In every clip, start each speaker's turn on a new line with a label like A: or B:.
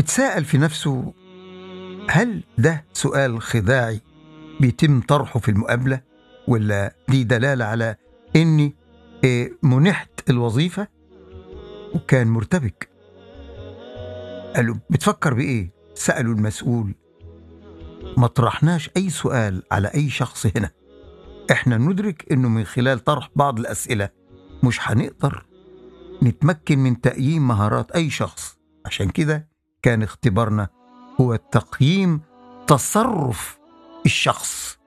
A: اتساءل في نفسه هل ده سؤال خداعي بيتم طرحه في المقابلة ولا دي دلالة على إني إيه، منحت الوظيفة وكان مرتبك قالوا بتفكر بإيه؟ سألوا المسؤول ما طرحناش أي سؤال على أي شخص هنا إحنا ندرك إنه من خلال طرح بعض الأسئلة مش هنقدر نتمكن من تقييم مهارات أي شخص عشان كده كان اختبارنا هو تقييم تصرف الشخص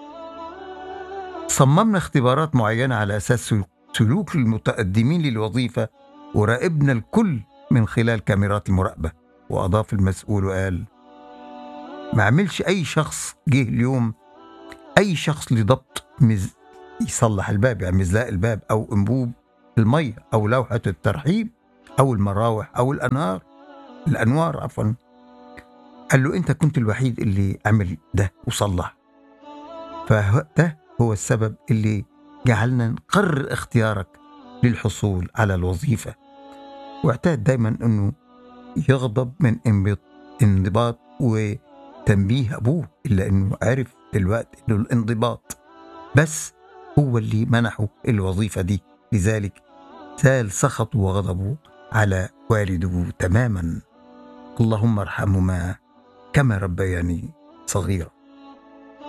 A: صممنا اختبارات معينة على أساس سلوك المتقدمين للوظيفة وراقبنا الكل من خلال كاميرات المراقبة وأضاف المسؤول وقال ما عملش أي شخص جه اليوم أي شخص لضبط مز... يصلح الباب يعني مزلاق الباب أو أنبوب المية أو لوحة الترحيب أو المراوح أو الأنهار الأنوار عفوا قال له أنت كنت الوحيد اللي عمل ده وصلح فده هو السبب اللي جعلنا نقرر اختيارك للحصول على الوظيفة واعتاد دايما أنه يغضب من انضباط وتنبيه أبوه إلا أنه عرف دلوقتي أنه الانضباط بس هو اللي منحه الوظيفة دي لذلك زال سخطه وغضبه على والده تماما اللهم ارحمهما كما ربياني صغيرا